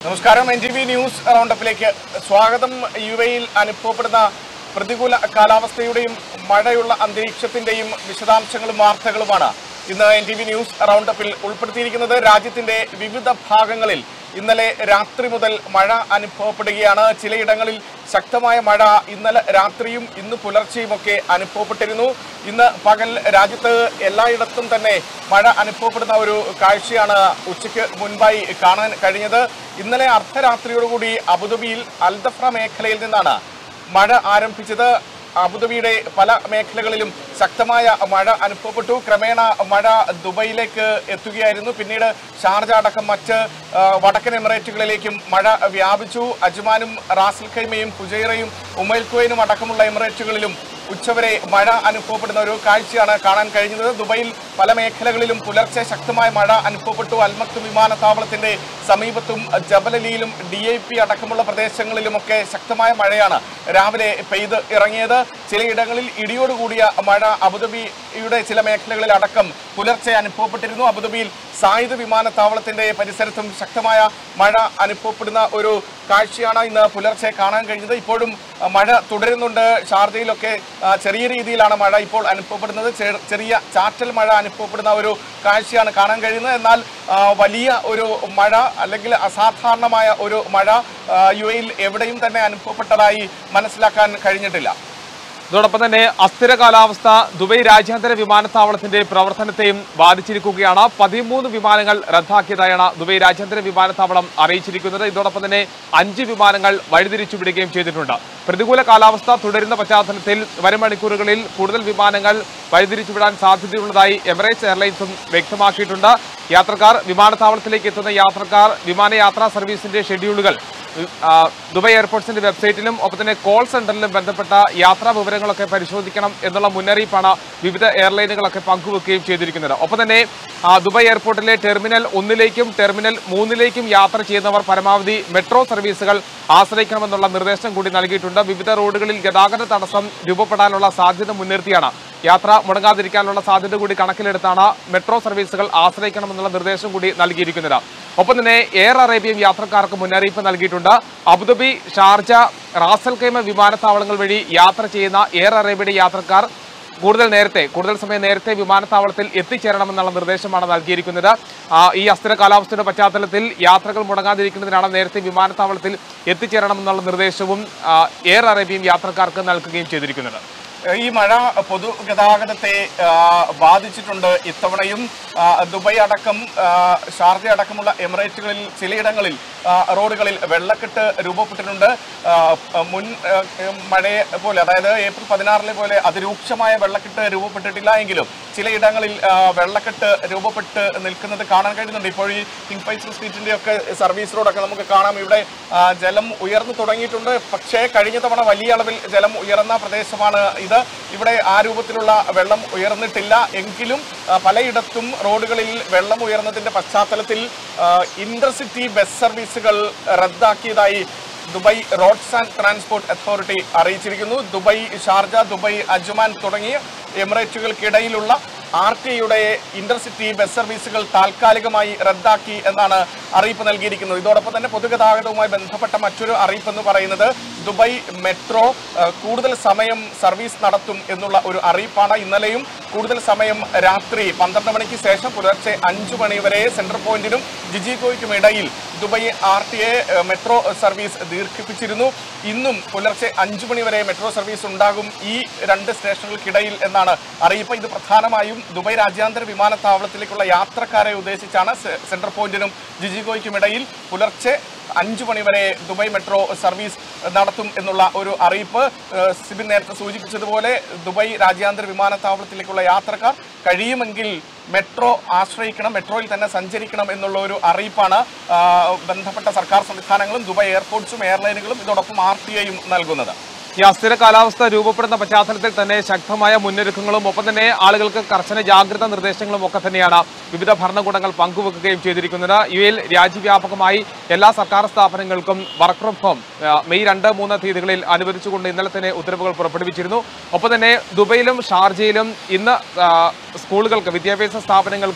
നമസ്കാരം N T V news റൗണ്ടപ്പിലേക്ക് സ്വാഗതം യു എയിൽ അനുഭവപ്പെടുന്ന പ്രതികൂല കാലാവസ്ഥയുടെയും മഴയുള്ള അന്തരീക്ഷത്തിന്റെയും വിശദാംശങ്ങളും വാർത്തകളുമാണ് ഇന്ന് എൻ ടി വി ന്യൂസ് റൗണ്ടപ്പിൽ ഉൾപ്പെടുത്തിയിരിക്കുന്നത് രാജ്യത്തിന്റെ വിവിധ ഭാഗങ്ങളിൽ ഇന്നലെ രാത്രി മുതൽ മഴ അനുഭവപ്പെടുകയാണ് ചിലയിടങ്ങളിൽ ശക്തമായ മഴ ഇന്നലെ രാത്രിയും ഇന്ന് പുലർച്ചെയുമൊക്കെ അനുഭവപ്പെട്ടിരുന്നു ഇന്ന് പകൽ രാജ്യത്ത് എല്ലായിടത്തും തന്നെ മഴ അനുഭവപ്പെടുന്ന ഒരു കാഴ്ചയാണ് ഉച്ചയ്ക്ക് മുൻപായി കാണാൻ കഴിഞ്ഞത് ഇന്നലെ അർദ്ധരാത്രിയോടുകൂടി അബുദാബിയിൽ അൽദഫ്ര മേഖലയിൽ നിന്നാണ് മഴ ആരംഭിച്ചത് അബുദാബിയുടെ പല മേഖലകളിലും ശക്തമായ മഴ അനുഭവപ്പെട്ടു ക്രമേണ മഴ ദുബൈയിലേക്ക് എത്തുകയായിരുന്നു പിന്നീട് ഷാർജ അടക്കം മറ്റ് ആ, വടക്കൻ എമിറേറ്റുകളിലേക്കും മഴ വ്യാപിച്ചു അജ്മാനും റാസൽ ഖൈമയും ഫുജൈറയും ഉമൈൽ കുവൈനും അടക്കമുള്ള എമിറേറ്റുകളിലും ഉച്ചവരെ മഴ അനുഭവപ്പെടുന്ന ഒരു കാഴ്ചയാണ് കാണാൻ കഴിഞ്ഞത് ദുബൈയിൽ പല മേഖലകളിലും പുലർച്ചെ ശക്തമായ മഴ അനുഭവപ്പെട്ടു അൽമക്ത് വിമാനത്താവളത്തിന്റെ സമീപത്തും ജബലലിയിലും ഡി ഐ പി അടക്കമുള്ള പ്രദേശങ്ങളിലുമൊക്കെ ശക്തമായ മഴയാണ് രാവിലെ പെയ്ത് ഇറങ്ങിയത് ചിലയിടങ്ങളിൽ ഇടിയോടുകൂടിയ മഴ അബുദാബിയുടെ ചില മേഖലകളിൽ അടക്കം പുലർച്ചെ അനുഭവപ്പെട്ടിരുന്നു അബുദാബിയിൽ സായുധ വിമാനത്താവളത്തിന്റെ പരിസരത്തും ശക്തമായ മഴ അനുഭവപ്പെടുന്ന ഒരു കാഴ്ചയാണ് ഇന്ന് പുലർച്ചെ കാണാൻ കഴിഞ്ഞത് ഇപ്പോഴും ആ, മഴ തുടരുന്നുണ്ട് ഷാർജയിലൊക്കെ ആ, ചെറിയ രീതിയിലാണ് മഴ ഇപ്പോൾ അനുഭവപ്പെടുന്നത് ചെ- ചെറിയ ചാറ്റൽ മഴ അനുഭവപ്പെടുന്ന ഒരു കാഴ്ചയാണ് കാണാൻ കഴിയുന്നത് എന്നാൽ ആ, വലിയ ഒരു മഴ അല്ലെങ്കിൽ അസാധാരണമായ ഒരു മഴ ആ, യു എയിൽ എവിടെയും തന്നെ അനുഭവപ്പെട്ടതായി മനസ്സിലാക്കാൻ കഴിഞ്ഞിട്ടില്ല ഇതോടൊപ്പം തന്നെ അസ്ഥിര കാലാവസ്ഥ ദുബൈ രാജ്യാന്തര വിമാനത്താവളത്തിന്റെ പ്രവർത്തനത്തെയും ബാധിച്ചിരിക്കുകയാണ് പതിമൂന്ന് വിമാനങ്ങൾ റദ്ദാക്കിയതായാണ് ദുബൈ രാജ്യാന്തര വിമാനത്താവളം അറിയിച്ചിരിക്കുന്നത് ഇതോടൊപ്പം തന്നെ അഞ്ച് വിമാനങ്ങൾ വഴിതിരിച്ചു വിടുകയും ചെയ്തിട്ടുണ്ട് പ്രതികൂല കാലാവസ്ഥ തുടരുന്ന പശ്ചാത്തലത്തിൽ വരും മണിക്കൂറുകളിൽ കൂടുതൽ വിമാനങ്ങൾ വഴിതിരിച്ചുവിടാൻ സാധ്യതയുള്ളതായി എമിറേറ്റ്സ് എയർലൈൻസും വ്യക്തമാക്കിയിട്ടുണ്ട് യാത്രക്കാർ വിമാനത്താവളത്തിലേക്ക് എത്തുന്ന യാത്രക്കാർ വിമാനയാത്രാ സർവീസിന്റെ ഷെഡ്യൂളുകൾ ആ, ദുബായ് എയർപോർട്ട്സിന്റെ വെബ്സൈറ്റിലും ഒപ്പം തന്നെ കോൾ സെന്ററിലും ബന്ധപ്പെട്ട യാത്രാ വിവരങ്ങളൊക്കെ പരിശോധിക്കണം എന്നുള്ള മുന്നറിയിപ്പാണ് വിവിധ എയർലൈനുകളൊക്കെ പങ്കുവെക്കുകയും ചെയ്തിരിക്കുന്നത് ഒപ്പം തന്നെ ആ, ദുബായ് എയർപോർട്ടിലെ ടെർമിനൽ ഒന്നിലേക്കും ടെർമിനൽ മൂന്നിലേക്കും യാത്ര ചെയ്യുന്നവർ പരമാവധി മെട്രോ സർവീസുകൾ ആശ്രയിക്കണമെന്നുള്ള നിർദ്ദേശം കൂടി നൽകിയിട്ടുണ്ട് വിവിധ റോഡുകളിൽ ഗതാഗത തടസ്സം രൂപപ്പെടാനുള്ള സാധ്യത മുൻനിർത്തിയാണ് യാത്ര മുടങ്ങാതിരിക്കാനുള്ള സാധ്യത കൂടി കണക്കിലെടുത്താണ് മെട്രോ സർവീസുകൾ ആശ്രയിക്കണമെന്നുള്ള നിർദ്ദേശം കൂടി നൽകിയിരിക്കുന്നത് ഒപ്പം തന്നെ എയർ അറേബ്യയും യാത്രക്കാർക്ക് മുന്നറിയിപ്പ് നൽകിയിട്ടുണ്ട് അബുദാബി ഷാർജ റാസൽ കൈമ വിമാനത്താവളങ്ങൾ വഴി യാത്ര ചെയ്യുന്ന എയർ അറേബ്യയുടെ യാത്രക്കാർ കൂടുതൽ നേരത്തെ കൂടുതൽ സമയം നേരത്തെ വിമാനത്താവളത്തിൽ എത്തിച്ചേരണമെന്നുള്ള നിർദ്ദേശമാണ് നൽകിയിരിക്കുന്നത് ആ, ഈ അസ്ഥിര കാലാവസ്ഥയുടെ പശ്ചാത്തലത്തിൽ യാത്രകൾ മുടങ്ങാതിരിക്കുന്നതിനാണ് നേരത്തെ വിമാനത്താവളത്തിൽ എത്തിച്ചേരണമെന്നുള്ള നിർദ്ദേശവും ആ, എയർ അറേബ്യയും യാത്രക്കാർക്ക് നൽകുകയും ചെയ്തിരിക്കുന്നത് ഈ മഴ പൊതുഗതാഗതത്തെ ആ, ബാധിച്ചിട്ടുണ്ട് ഇത്തവണയും ആ, ദുബായ് അടക്കം ആ, ഷാർജ അടക്കമുള്ള എമിറേറ്റുകളിൽ ചിലയിടങ്ങളിൽ ആ, റോഡുകളിൽ വെള്ളക്കെട്ട് രൂപപ്പെട്ടിട്ടുണ്ട് ആ, മുൻ ആ, മഴയെ പോലെ അതായത് ഏപ്രിൽ പതിനാറിലെ പോലെ അതിരൂക്ഷമായ വെള്ളക്കെട്ട് രൂപപ്പെട്ടിട്ടില്ല എങ്കിലും ചിലയിടങ്ങളിൽ ആ, വെള്ളക്കെട്ട് രൂപപ്പെട്ട് നിൽക്കുന്നത് കാണാൻ കഴിയുന്നുണ്ട് ഇപ്പോൾ ഈ കിങ് ഫൈസൽ സ്ട്രീറ്റിന്റെ ഒക്കെ സർവീസ് റോഡൊക്കെ നമുക്ക് കാണാം ഇവിടെ ആ, ജലം ഉയർന്നു തുടങ്ങിയിട്ടുണ്ട് പക്ഷേ കഴിഞ്ഞ തവണ വലിയ അളവിൽ ജലം ഉയർന്ന പ്രദേശമാണ് ഇത് ഇവിടെ ആ രൂപത്തിലുള്ള വെള്ളം ഉയർന്നിട്ടില്ല എങ്കിലും ആ, പലയിടത്തും റോഡുകളിൽ വെള്ളം ഉയർന്നതിന്റെ പശ്ചാത്തലത്തിൽ ആ, ഇന്റർസിറ്റി ബസ് സർവീസുകൾ റദ്ദാക്കിയതായി Dubai roads and transport authority അറിയിച്ചിരിക്കുന്നു ദുബായ് ഷാർജ ദുബായ് അജ്മാൻ തുടങ്ങിയ എമിറേറ്റുകൾക്കിടയിലുള്ള ആർ ടി ഐയുടെ ഇന്റർസിറ്റി ബസ് സർവീസുകൾ താൽക്കാലികമായി റദ്ദാക്കി എന്നാണ് അറിയിപ്പ് നൽകിയിരിക്കുന്നത് ഇതോടൊപ്പം തന്നെ പൊതുഗതാഗതവുമായി ബന്ധപ്പെട്ട മറ്റൊരു അറിയിപ്പ് എന്ന് പറയുന്നത് ദുബായ് മെട്രോ ആ, കൂടുതൽ സമയം സർവീസ് നടത്തും എന്നുള്ള ഒരു അറിയിപ്പാണ് ഇന്നലെയും കൂടുതൽ സമയം രാത്രി പന്ത്രണ്ട് മണിക്ക് ശേഷം പുലർച്ചെ അഞ്ചു മണി വരെ സെൻട്രൽ പോയിന്റിനും ജിജിഗോയ്ക്കും ഇടയിൽ Dubai R T A metro service ദീർഘിപ്പിച്ചിരുന്നു ഇന്നും പുലർച്ചെ അഞ്ചു മണി വരെ മെട്രോ സർവീസ് ഉണ്ടാകും ഈ രണ്ട് സ്റ്റേഷനുകൾക്കിടയിൽ എന്നാണ് അറിയിപ്പ് ഇത് പ്രധാനമായും ദുബായ് രാജ്യാന്തര വിമാനത്താവളത്തിലേക്കുള്ള യാത്രക്കാരെ ഉദ്ദേശിച്ചാണ് സെ- സെൻട്രൽ പോയിന്റിനും ജിജിഗോയ്ക്കും ഇടയിൽ പുലർച്ചെ അഞ്ചു മണി വരെ ദുബായ് മെട്രോ സർവീസ് നടത്തും എന്നുള്ള ഒരു അറിയിപ്പ് ഏഹ്, സിബിൻ നേരത്തെ സൂചിപ്പിച്ചതുപോലെ ദുബായ് രാജ്യാന്തര വിമാനത്താവളത്തിലേക്കുള്ള യാത്രക്കാർ കഴിയുമെങ്കിൽ മെട്രോ ആശ്രയിക്കണം മെട്രോയിൽ തന്നെ സഞ്ചരിക്കണം എന്നുള്ള ഒരു അറിയിപ്പാണ് ആ, ബന്ധപ്പെട്ട സർക്കാർ സംവിധാനങ്ങളും ദുബായ് എയർപോർട്ട്സും എയർലൈനുകളും ഇതോടൊപ്പം ആർ ടി ഐയും നൽകുന്നത് ഈ അസ്ഥിര കാലാവസ്ഥ രൂപപ്പെടുന്ന പശ്ചാത്തലത്തിൽ തന്നെ ശക്തമായ മുന്നൊരുക്കങ്ങളും ഒപ്പം തന്നെ ആളുകൾക്ക് കർശന ജാഗ്രതാ നിർദ്ദേശങ്ങളും ഒക്കെ തന്നെയാണ് വിവിധ ഭരണകൂടങ്ങൾ പങ്കുവെക്കുകയും ചെയ്തിരിക്കുന്നത് യു എൽ രാജ്യവ്യാപകമായി എല്ലാ സർക്കാർ സ്ഥാപനങ്ങൾക്കും വർക്ക് ഫ്രം ഹോം മെയ് രണ്ട് മൂന്ന് തീയതികളിൽ അനുവദിച്ചുകൊണ്ട് ഇന്നലെ തന്നെ ഉത്തരവുകൾ പുറപ്പെടുവിച്ചിരുന്നു ഒപ്പം തന്നെ ദുബൈയിലും ഷാർജയിലും ഇന്ന് ആ, സ്കൂളുകൾക്ക് വിദ്യാഭ്യാസ സ്ഥാപനങ്ങൾക്ക്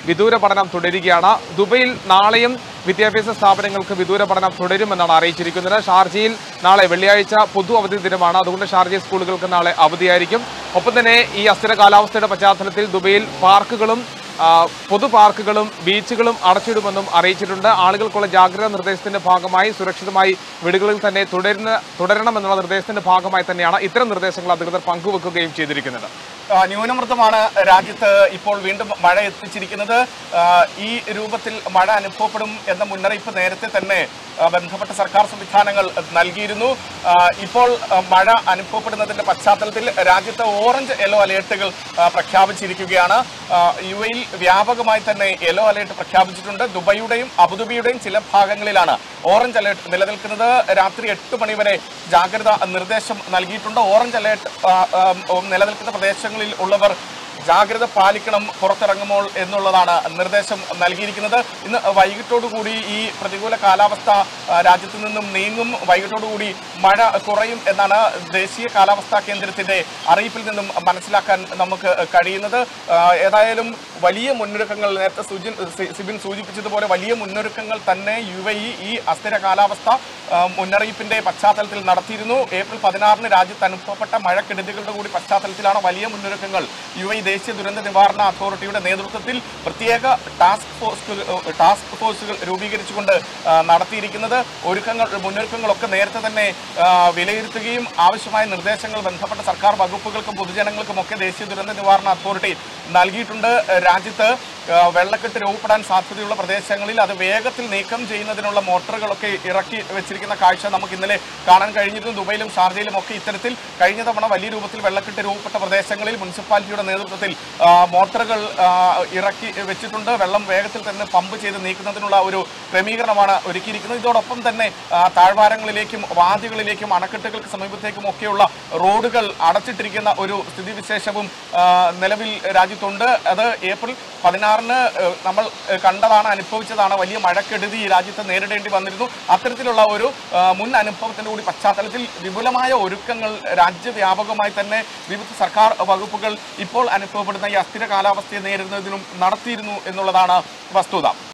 വിദൂര പഠനം തുടരുകയാണ് ദുബൈയിൽ നാളെയും വിദ്യാഭ്യാസ സ്ഥാപനങ്ങൾക്ക് വിദൂര പഠനം തുടരുമെന്നാണ് അറിയിച്ചിരിക്കുന്നത് ഷാർജയിൽ നാളെ വെള്ളിയാഴ്ച പൊതു അവധി ദിനമാണ് അതുകൊണ്ട് ഷാർജ സ്കൂളുകൾക്ക് നാളെ അവധിയായിരിക്കും ഒപ്പം തന്നെ ഈ അസ്ഥിര കാലാവസ്ഥയുടെ പശ്ചാത്തലത്തിൽ ദുബൈയിൽ പാർക്കുകളും ആ, പൊതു പാർക്കുകളും ബീച്ചുകളും അടച്ചിടുമെന്നും അറിയിച്ചിട്ടുണ്ട് ആളുകൾക്കുള്ള ജാഗ്രതാ നിർദ്ദേശത്തിന്റെ ഭാഗമായി സുരക്ഷിതമായി വീടുകളിൽ തന്നെ തുടരുന്ന തുടരണമെന്നുള്ള നിർദ്ദേശത്തിന്റെ ഭാഗമായി തന്നെയാണ് ഇത്തരം നിർദ്ദേശങ്ങൾ അധികൃതർ പങ്കുവെക്കുകയും ചെയ്തിരിക്കുന്നത് ആ, ന്യൂനമർദ്ദമാണ് രാജ്യത്ത് ഇപ്പോൾ വീണ്ടും മഴ എത്തിച്ചിരിക്കുന്നത് ആ, ഈ രൂപത്തിൽ മഴ അനുഭവപ്പെടും എന്ന മുന്നറിയിപ്പ് നേരത്തെ തന്നെ ആ, ബന്ധപ്പെട്ട സർക്കാർ സംവിധാനങ്ങൾ നൽകിയിരുന്നു ആ, ഇപ്പോൾ ആ, മഴ അനുഭവപ്പെടുന്നതിന്റെ പശ്ചാത്തലത്തിൽ രാജ്യത്ത് ഓറഞ്ച് യെല്ലോ അലേർട്ടുകൾ ആ, പ്രഖ്യാപിച്ചിരിക്കുകയാണ് ആ, യു എയിൽ വ്യാപകമായി തന്നെ യെല്ലോ അലേർട്ട് പ്രഖ്യാപിച്ചിട്ടുണ്ട് ദുബൈയുടെയും അബുദാബിയുടെയും ചില ഭാഗങ്ങളിലാണ് ഓറഞ്ച് അലേർട്ട് നിലനിൽക്കുന്നത് രാത്രി എട്ട് മണിവരെ ജാഗ്രത നിർദ്ദേശം നൽകിയിട്ടുണ്ട് ഓറഞ്ച് അലേർട്ട് ആ, ആ, നിലനിൽക്കുന്ന പ്രദേശങ്ങളിൽ ഉള്ളവർ ജാഗ്രത പാലിക്കണം പുറത്തിറങ്ങുമ്പോൾ എന്നുള്ളതാണ് നിർദ്ദേശം നൽകിയിരിക്കുന്നത് ഇന്ന് വൈകിട്ടോടുകൂടി ഈ പ്രതികൂല കാലാവസ്ഥ ആ, രാജ്യത്ത് നിന്നും നീങ്ങും വൈകിട്ടോടുകൂടി മഴ കുറയും എന്നാണ് ദേശീയ കാലാവസ്ഥാ കേന്ദ്രത്തിന്റെ അറിയിപ്പിൽ നിന്നും മനസ്സിലാക്കാൻ നമുക്ക് കഴിയുന്നത് ആ, ഏതായാലും വലിയ മുന്നൊരുക്കങ്ങൾ നേരത്തെ സുജിൻ സി- സിബിൻ സൂചിപ്പിച്ചതുപോലെ വലിയ മുന്നൊരുക്കങ്ങൾ തന്നെ യു എ ഇ ഈ അസ്ഥിര കാലാവസ്ഥ ആ, മുന്നറിയിപ്പിന്റെ പശ്ചാത്തലത്തിൽ നടത്തിയിരുന്നു ഏപ്രിൽ പതിനാറിന് രാജ്യത്ത് അനുഭവപ്പെട്ട മഴക്കെടുതികളുടെ കൂടി പശ്ചാത്തലത്തിലാണ് വലിയ മുന്നൊരുക്കങ്ങൾ യു ഐ ദേശീയ ദുരന്ത നിവാരണ അതോറിറ്റിയുടെ നേതൃത്വത്തിൽ പ്രത്യേക ടാസ്ക് ഫോഴ്സ് ടാസ്ക് ഫോഴ്സുകൾ രൂപീകരിച്ചുകൊണ്ട് ആ, നടത്തിയിരിക്കുന്നത് ഒരുക്കങ്ങൾ മുന്നൊരുക്കങ്ങളൊക്കെ നേരത്തെ തന്നെ ആ, വിലയിരുത്തുകയും ആവശ്യമായ നിർദ്ദേശങ്ങൾ ബന്ധപ്പെട്ട സർക്കാർ വകുപ്പുകൾക്കും പൊതുജനങ്ങൾക്കും ഒക്കെ ദേശീയ ദുരന്ത നിവാരണ അതോറിറ്റി നൽകിയിട്ടുണ്ട് രാജ്യത്ത് ആ, വെള്ളക്കെട്ട് രൂപപ്പെടാൻ സാധ്യതയുള്ള പ്രദേശങ്ങളിൽ അത് വേഗത്തിൽ നീക്കം ചെയ്യുന്നതിനുള്ള മോട്ടോറുകളൊക്കെ ഇറക്കി വെച്ചിരിക്കുന്ന കാഴ്ച നമുക്ക് ഇന്നലെ കാണാൻ കഴിഞ്ഞിരുന്നു ദുബൈയിലും ഷാർജയിലും ഒക്കെ ഇത്തരത്തിൽ കഴിഞ്ഞ തവണ വലിയ രൂപത്തിൽ വെള്ളക്കെട്ട് രൂപപ്പെട്ട പ്രദേശങ്ങളിൽ മുനിസിപ്പാലിറ്റിയുടെ നേതൃത്വത്തിൽ ആ, മോട്ടോറുകൾ ആ, ഇറക്കി വെച്ചിട്ടുണ്ട് വെള്ളം വേഗത്തിൽ തന്നെ പമ്പ് ചെയ്ത് നീക്കുന്നതിനുള്ള ഒരു ക്രമീകരണമാണ് ഒരുക്കിയിരിക്കുന്നത് ഇതോടൊപ്പം തന്നെ ആ, താഴ്വാരങ്ങളിലേക്കും വാദികളിലേക്കും അണക്കെട്ടുകൾക്ക് സമീപത്തേക്കും ഒക്കെയുള്ള റോഡുകൾ അടച്ചിട്ടിരിക്കുന്ന ഒരു സ്ഥിതിവിശേഷവും ആ, നിലവിൽ രാജ്യത്തുണ്ട് അത് ഏപ്രിൽ പതിനാറിന് ഏഹ്, നമ്മൾ ഏഹ്, കണ്ടതാണ് അനുഭവിച്ചതാണ് വലിയ മഴക്കെടുതി ഈ രാജ്യത്ത് നേരിടേണ്ടി വന്നിരുന്നു അത്തരത്തിലുള്ള ഒരു ആ, മുൻ അനുഭവത്തിന്റെ കൂടി പശ്ചാത്തലത്തിൽ വിപുലമായ ഒരുക്കങ്ങൾ രാജ്യവ്യാപകമായി തന്നെ വിവിധ സർക്കാർ വകുപ്പുകൾ ഇപ്പോൾ അനുഭവപ്പെടുന്ന ഈ അസ്ഥിര കാലാവസ്ഥയെ നേരിടുന്നതിനും നടത്തിയിരുന്നു എന്നുള്ളതാണ് വസ്തുത